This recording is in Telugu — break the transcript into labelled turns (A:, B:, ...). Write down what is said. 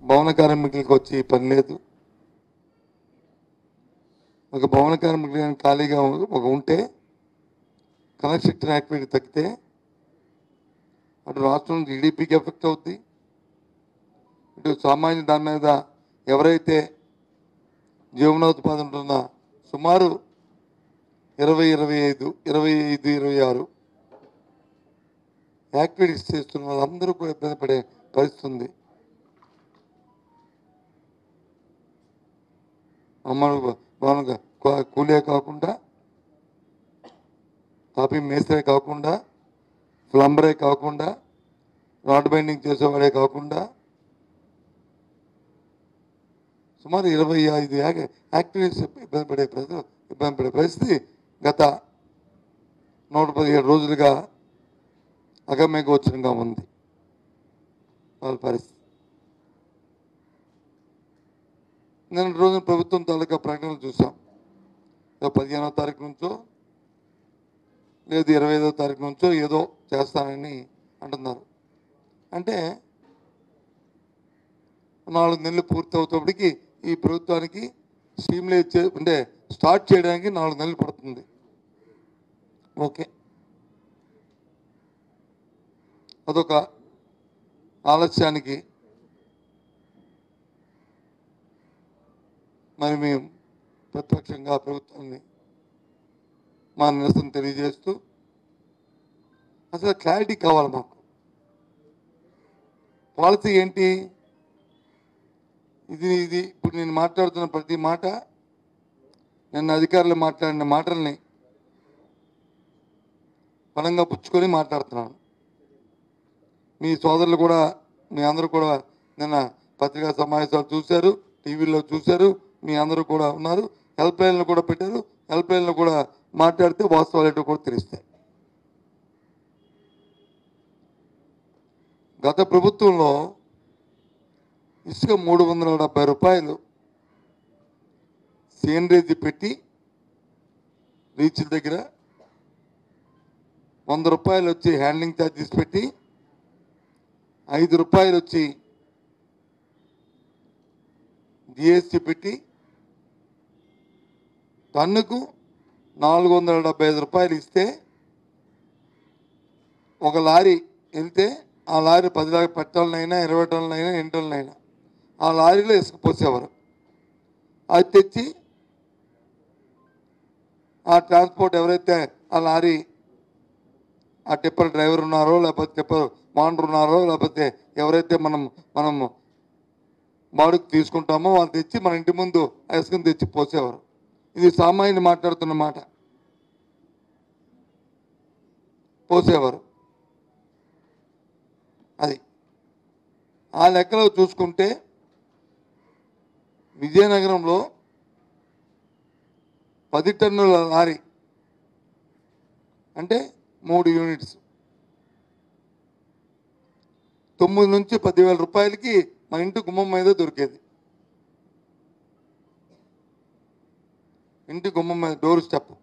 A: భవన కార్మికులకు వచ్చి పని లేదు ఒక భవన కార్మికులు ఖాళీగా ఒక ఉంటే కన్స్ట్రక్షన్ యాక్టివిటీ తగ్గితే అటు రాష్ట్రం జీడిపికి ఎఫెక్ట్ అవుద్ది ఇటు సామాన్య దాని మీద ఎవరైతే జీవనోత్పాదన ఉంటున్న సుమారు ఇరవై ఇరవై ఐదు ఇరవై ఐదు ఇరవై ఆరు యాక్టివిటీస్ చేస్తున్న వాళ్ళందరూ కూడా ఇబ్బంది పడే పరిస్థితి ఉంది అమ్మడు బాగా కూలే కాకుండా తాపీ మేస్త్రే కాకుండా ప్లంబరే కాకుండా రాడ్ బైండింగ్ చేసేవాడే కాకుండా సుమారు ఇరవై ఐదు యాక్- యాక్టివిటీస్ ఇబ్బంది పడే ప్రజలు ఇబ్బంది పడే పరిస్థితి గత నూట పదిహేడు రోజులుగా అగమ్య గోచరంగా ఉంది వాళ్ళ పరిస్థితి నిన్న రోజున ప్రభుత్వం తాలూకా ప్రకటనలు చూసాం ఏదో పదిహేనో తారీఖు నుంచో లేదు ఇరవై ఐదో తారీఖు నుంచో ఏదో చేస్తానని అంటున్నారు అంటే నాలుగు నెలలు పూర్తి అవుతప్పటికి ఈ ప్రభుత్వానికి స్ట్రీమ్లైజ్ చే అంటే స్టార్ట్ చేయడానికి నాలుగు నెలలు పడుతుంది ఓకే అదొక ఆలస్యానికి మరి మేము ప్రత్యక్షంగా ప్రభుత్వాన్ని మా నిరసన తెలియజేస్తూ అసలు క్లారిటీ కావాలి మాకు పాలసీ ఏంటి ఇది ఇది ఇప్పుడు నేను మాట్లాడుతున్న ప్రతి మాట నిన్న అధికారులు మాట్లాడిన మాటల్ని బలంగా పుచ్చుకొని మాట్లాడుతున్నాను మీ సోదరులు కూడా మీ అందరూ కూడా నిన్న పత్రికా సమావేశాలు చూశారు టీవీలో చూశారు మీ అందరూ కూడా ఉన్నారు హెల్ప్ లైన్లు కూడా పెట్టారు హెల్ప్ లైన్లు కూడా మాట్లాడితే వాస్తవాలు ఏంటో కూడా తెలుస్తాయి గత ప్రభుత్వంలో ఇసుక మూడు వందల డెబ్బై రూపాయలు సేంద్రేజీ పెట్టి రీచ్ల దగ్గర వంద రూపాయలు వచ్చి హ్యాండ్లింగ్ ఛార్జెస్ పెట్టి ఐదు రూపాయలు వచ్చి జిఎస్టీ పెట్టి టన్నుకు నాలుగు వందల డెబ్బై ఐదు రూపాయలు ఇస్తే ఒక లారీ వెళ్తే ఆ లారీ పది లారీ పది టన్నులైనా ఇరవై టన్నులైనా ఎన్ని టన్నులైనా ఆ లారీలో ఇసుక పోసేవారు అది తెచ్చి ఆ ట్రాన్స్పోర్ట్ ఎవరైతే ఆ లారీ ఆ టిప్పర్ డ్రైవర్ ఉన్నారో లేకపోతే టిప్పర్ మాండర్ ఉన్నారో లేకపోతే ఎవరైతే మనం మనం బాడుకు తీసుకుంటామో వాళ్ళు తెచ్చి మన ఇంటి ముందు ఆ ఇసుకను తెచ్చి పోసేవారు ఇది సామాన్యులు మాట్లాడుతున్న మాట పోసేవారు అది ఆ లెక్కలో చూసుకుంటే విజయనగరంలో పది టన్నుల లారీ అంటే మూడు యూనిట్స్ తొమ్మిది నుంచి పదివేల రూపాయలకి మన ఇంటి గుమ్మం మీద దొరికేది ఇంటి గుమ్మం మీద డోర్ స్టెప్